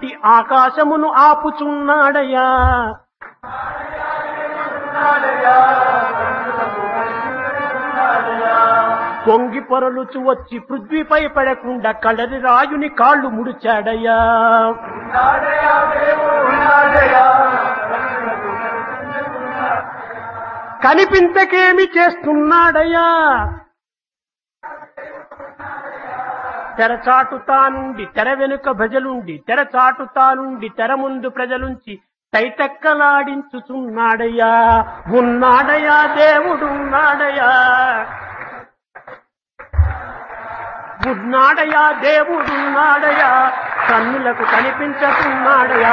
ఉన్నట్టి ఆకాశమును ఆపుచున్నాడయ్యా పొంగి పొరలుచు వచ్చి పృథ్వీపై పడకుండా కలరి రాయుని కాళ్ళు ముడిచాడయ్యా కనిపించకేమి చేస్తున్నాడయ్యా తెరచాటుతానుండి తెర వెనుక ప్రజలుండి తెరచాటుతానుండి తెర ముందు ప్రజలుంచి తైతక్కలాడించుచున్నాడయ్యా ఉన్నాడయ్యా దేవుడున్నాడయ్యా ఉన్నాడయా దేవుడున్నాడయా కన్నులకు కనిపించకున్నాడయా